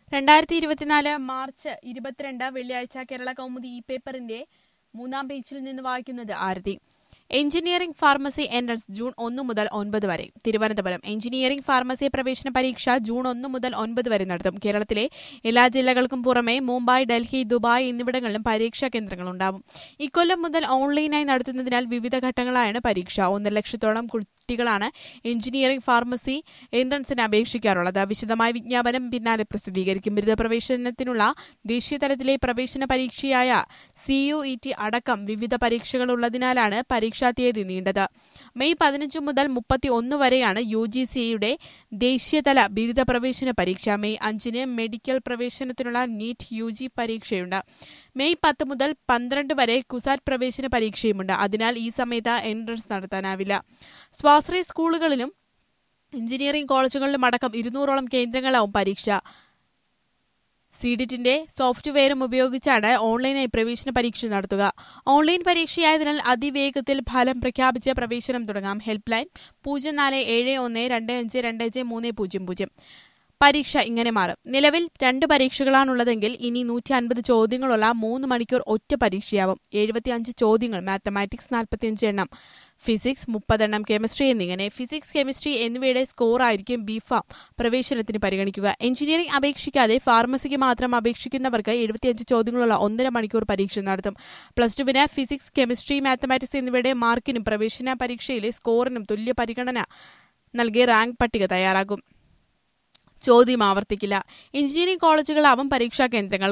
രണ്ടായിരത്തി ഇരുപത്തിനാല് മാർച്ച് ഇരുപത്തിരണ്ട് വെള്ളിയാഴ്ച കേരള കൗമുദി ഇ പേപ്പറിന്റെ മൂന്നാം പേജിൽ നിന്ന് വായിക്കുന്നത് Arathi engineering pharmacy entrance June ഒന്ന് മുതൽ ഒൻപത് വരെ തിരുവനന്തപുരം എഞ്ചിനീയറിംഗ് ഫാർമസി പ്രവേശന പരീക്ഷ ജൂൺ ഒന്ന് മുതൽ ഒൻപത് വരെ നടത്തും കേരളത്തിലെ എല്ലാ ജില്ലകൾക്കും പുറമെ മുംബൈ ഡൽഹി ദുബായ് എന്നിവിടങ്ങളിലും പരീക്ഷാ കേന്ദ്രങ്ങളുണ്ടാവും ഇക്കൊല്ലം മുതൽ ഓൺലൈനായി നടത്തുന്നതിനാൽ വിവിധ ഘട്ടങ്ങളായാണ് പരീക്ഷ ഒന്നര ലക്ഷത്തോളം കുട്ടികളാണ് എഞ്ചിനീയറിംഗ് ഫാർമസി എൻട്രൻസിന് അപേക്ഷിക്കാറുള്ളത് വിശദമായ വിജ്ഞാപനം പിന്നാലെ പ്രസിദ്ധീകരിക്കും ബിരുദ പ്രവേശനത്തിനുള്ള ദേശീയതലത്തിലെ പ്രവേശന പരീക്ഷയായ സിയുഇടി അടക്കം വിവിധ പരീക്ഷകൾ ഉള്ളതിനാലാണ് പരീക്ഷാ തീയതി നീണ്ടത് മെയ് പതിനഞ്ച് മുതൽ മുപ്പത്തി ഒന്ന് വരെയാണ് യു ജി സിയുടെ ദേശീയതല ബിരുദ പ്രവേശന പരീക്ഷ മെയ് അഞ്ചിന് മെഡിക്കൽ പ്രവേശനത്തിനുള്ള നീറ്റ് യു ജി പരീക്ഷയുണ്ട് മെയ് പത്ത് മുതൽ പന്ത്രണ്ട് വരെ കുസാറ്റ് പ്രവേശന പരീക്ഷയുമുണ്ട് അതിനാൽ ഈ സമയത്ത് എൻട്രൻസ് നടത്താനാവില്ല സ്വാശ്രയ സ്കൂളുകളിലും എഞ്ചിനീയറിംഗ് കോളേജുകളിലും അടക്കം ഇരുന്നൂറോളം കേന്ദ്രങ്ങളാവും പരീക്ഷ സീഡിറ്റിന്റെ സോഫ്റ്റ്വെയറും ഉപയോഗിച്ചാണ് ഓൺലൈനായി പ്രവേശന പരീക്ഷ നടത്തുക ഓൺലൈൻ പരീക്ഷയായതിനാൽ അതിവേഗത്തിൽ ഫലം പ്രഖ്യാപിച്ച് പ്രവേശനം തുടങ്ങാം ഹെൽപ്പ് ലൈൻ പൂജ്യം നാല് ഏഴ് ഒന്ന് രണ്ട് അഞ്ച് രണ്ട് അഞ്ച് മൂന്ന് പൂജ്യം പൂജ്യം പരീക്ഷ ഇങ്ങനെ മാറും നിലവിൽ രണ്ട് പരീക്ഷകളാണുള്ളതെങ്കിൽ ഇനി നൂറ്റി അൻപത് ചോദ്യങ്ങളുള്ള മൂന്ന് മണിക്കൂർ ഒറ്റ പരീക്ഷയാവും എഴുപത്തിയഞ്ച് ചോദ്യങ്ങൾ മാത്തമാറ്റിക്സ് നാൽപ്പത്തിയഞ്ച് എണ്ണം ഫിസിക്സ് മുപ്പതെണ്ണം കെമിസ്ട്രി എന്നിങ്ങനെ ഫിസിക്സ് കെമിസ്ട്രി എന്നിവയുടെ സ്കോർ ആയിരിക്കും ബിഫാം പ്രവേശനത്തിന് പരിഗണിക്കുക എഞ്ചിനീയറിംഗ് അപേക്ഷിക്കാതെ ഫാർമസിക്ക് മാത്രം അപേക്ഷിക്കുന്നവർക്ക് എഴുപത്തിയഞ്ച് ചോദ്യങ്ങളുള്ള ഒന്നര മണിക്കൂർ പരീക്ഷ നടത്തും പ്ലസ് ടുവിന് ഫിസിക്സ് കെമിസ്ട്രി മാത്തമാറ്റിക്സ് എന്നിവയുടെ മാർക്കിനും പ്രവേശന പരീക്ഷയിലെ സ്കോറിനും തുല്യ പരിഗണന നൽകി റാങ്ക് പട്ടിക തയ്യാറാകും ചോദ്യം ആവർത്തിക്കില്ല എഞ്ചിനീയറിംഗ് കോളേജുകളാവും പരീക്ഷാ കേന്ദ്രങ്ങൾ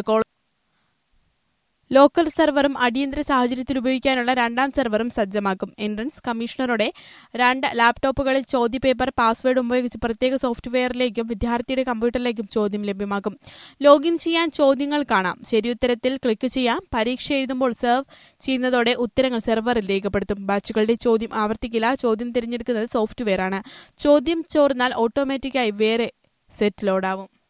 ലോക്കൽ സെർവറും അടിയന്തര സാഹചര്യത്തിൽ ഉപയോഗിക്കാനുള്ള രണ്ടാം സെർവറും സജ്ജമാക്കും എൻട്രൻസ് കമ്മീഷണറുടെ രണ്ട് ലാപ്ടോപ്പുകളിൽ ചോദ്യപേപ്പർ പാസ്വേഡ് ഉപയോഗിച്ച് പ്രത്യേക സോഫ്റ്റ്വെയറിലേക്കും വിദ്യാർത്ഥിയുടെ കമ്പ്യൂട്ടറിലേക്കും ചോദ്യം ലഭ്യമാക്കും ലോഗിൻ ചെയ്യാൻ ചോദ്യങ്ങൾ കാണാം ശരിയുത്തരത്തിൽ ക്ലിക്ക് ചെയ്യാം പരീക്ഷ എഴുതുമ്പോൾ സെർവ് ചെയ്യുന്നതോടെ ഉത്തരങ്ങൾ സെർവറിൽ രേഖപ്പെടുത്തും ബാച്ചുകളുടെ ചോദ്യം ആവർത്തിക്കില്ല ചോദ്യം തിരഞ്ഞെടുക്കുന്നത് സോഫ്റ്റ്വെയറാണ് ചോദ്യം ചോർന്നാൽ ഓട്ടോമാറ്റിക്കായി വേറെ സെറ്റ് ലോഡാവും